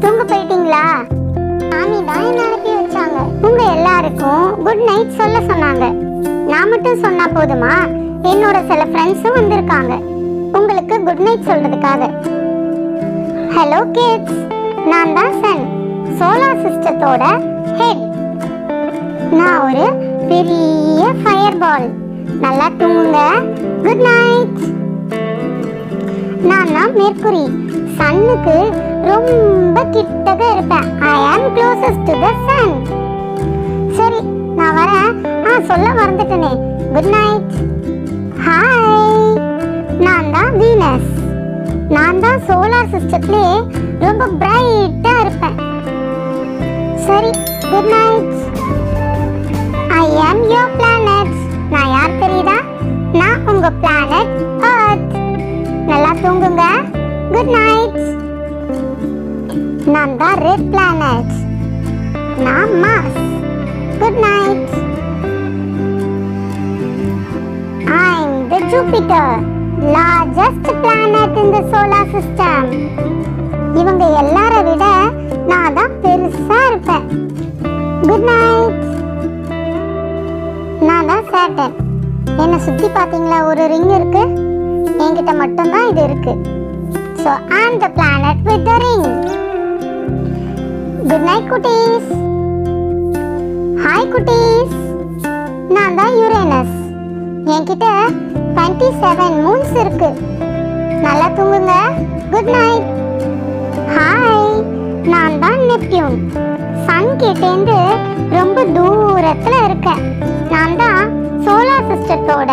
தூங்க போயிட்டீங்களா சாமி தான் என்ன அனுப்பி வச்சாங்க உங்க எல்லாருக்கும் குட் நைட் சொல்ல சொன்னாங்க நான் மட்டும் சொன்னா போதுமா என்னோட சில ஃப்ரெண்ட்ஸும் வந்திருக்காங்க உங்களுக்கு குட் நைட் சொல்றதுக்காக ஹலோ கிட்ஸ் நான் தான் சன் சோலார் சிஸ்டத்தோட ஹெட் நான் ஒரு பெரிய ஃபயர் பால் நல்லா தூங்குங்க குட் நைட் நான் தான் மெர்க்குரி சன்னுக்கு ரொம்ப கிட்டக இருப்பேன் ஐ ஆம் க்ளோசஸ்ட் டு த சன் சரி நான் வரேன் ஆ சொல்ல மறந்துட்டேனே குட் நைட் ஹாய் நான் தான் வீனஸ் நான் தான் சோலார் சிஸ்டத்திலே ரொம்ப பிரைட்டா இருப்பேன் சரி குட் நைட் ஐ ஆம் யோர் பிளானட் நான் யார் தெரியுதா நான் உங்க பிளானட் எர்த் நல்லா தூங்குங்க குட் நைட் நான் தான் ரெட் பிளானட் நான் Mars good night I'm the Jupiter, largest planet in the solar system. இவங்க எல்லார விட நான் தான் பெருசா இருப்பேன் குட் நைட் நான் தான் சேட்டன் என்னை சுத்தி பாத்தீங்களா ஒரு ரிங் இருக்கு என்கிட்ட மட்டும்தான் இது இருக்கு so I'm the planet with the ring good night குட்டீஸ் ஹாய் குட்டீஸ் நான் தான் யுரேனஸ் என்கிட்ட டுவெண்ட்டி செவன் மூன்ஸ் இருக்கு நல்லா தூங்குங்க குட் நைட் ஹாய் நான் தான் நெப்டியூன் சன் கிட்டேந்து ரொம்ப தூரத்துல இருக்கேன் நான் தான் சோலார் சிஸ்டத்தோட